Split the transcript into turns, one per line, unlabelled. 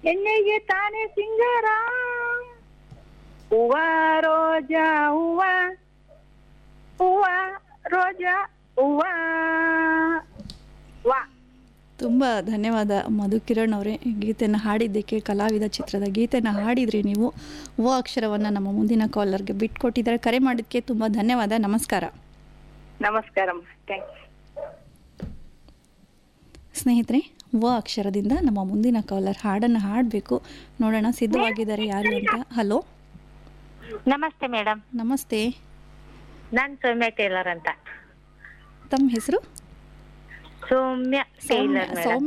ಎಣ್ಣೆಗೆ ತಾನೇ ಸಿಂಗಾರ ಹೂವ ರೋಜಾ ಹೂವ ಹೂವ ರೋಜಾ ಹೂವ ವಾ
ತುಂಬ ಧನ್ಯವಾದ ಮಧು ಕಿರಣ್ ಅವರೇ ಗೀತೆನ ಹಾಡಿದ್ದಕ್ಕೆ ಕಲಾವಿದ ಚಿತ್ರದ ಗೀತೆನ ಹಾಡಿದ್ರಿ ನೀವು ಓ ಅಕ್ಷರವನ್ನು ನಮ್ಮ ಮುಂದಿನ ಕಾಲರ್ಗೆ ಬಿಟ್ಕೊಟ್ಟಿದ್ದಾರೆ ಕರೆ ಮಾಡಿದ್ದಕ್ಕೆ ತುಂಬ ಧನ್ಯವಾದ ನಮಸ್ಕಾರ
ನಮಸ್ಕಾರ ಥ್ಯಾಂಕ್ಸ್
ಸ್ನೇಹಿತರೆ ವ ಅಕ್ಷರದಿಂದ ನಮ್ಮ ಮುಂದಿನ ಕಾಲರ್ ಹಾಡನ್ನು ಹಾಡಬೇಕು ನೋಡೋಣ ಸಿದ್ಧವಾಗಿದ್ದಾರೆ ಯಾರು ಅಂತ ಹಲೋ
ನಮಸ್ತೆ ಮೇಡಮ್
ನಮಸ್ತೆ
ನಾನ್ ಸೌಮ್ಯ ಟೇಲರ್ ಅಂತ
ತಮ್ಮ ಹೆಸರು
ಸೌಮ್ಯ
ಸೌಮ್ಯ
ಟೇಲರ್ ಮೇಡಮ್
ಸೌಮ್ಯ